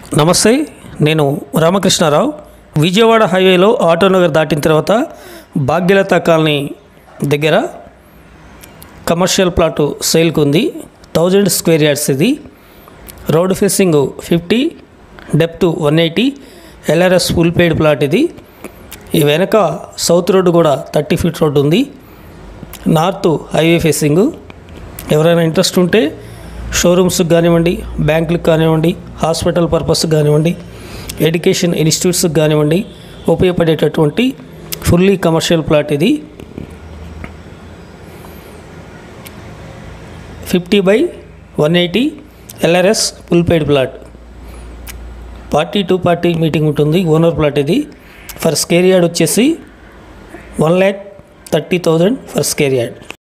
నమస్తే నేను రామకృష్ణారావు విజయవాడ హైవేలో ఆటోనగర్ దాటిన తర్వాత భాగ్యలత కాలనీ దగ్గర కమర్షియల్ ప్లాటు సేల్కి ఉంది థౌజండ్ స్క్వేర్ యార్డ్స్ ఇది road facing fifty depth one eighty LRS full paid plot ఇది ఈ వెనక సౌత్ రోడ్డు కూడా థర్టీ ఫీట్ రోడ్డు ఉంది నార్త్ హైవే ఫేసింగ్ ఎవరైనా ఇంట్రెస్ట్ ఉంటే షోరూమ్స్కి కానివ్వండి బ్యాంకులకు కానివ్వండి హాస్పిటల్ పర్పస్కి కానివ్వండి ఎడ్యుకేషన్ ఇన్స్టిట్యూట్స్కి కానివ్వండి ఉపయోగపడేటటువంటి ఫుల్లీ కమర్షియల్ ప్లాట్ ఇది fifty by one eighty LRS full paid plot party to party meeting ఉంటుంది ఓనర్ ప్లాట్ ఇది ఫర్ స్కేర్ యార్డ్ వచ్చేసి one lakh thirty thousand per square yard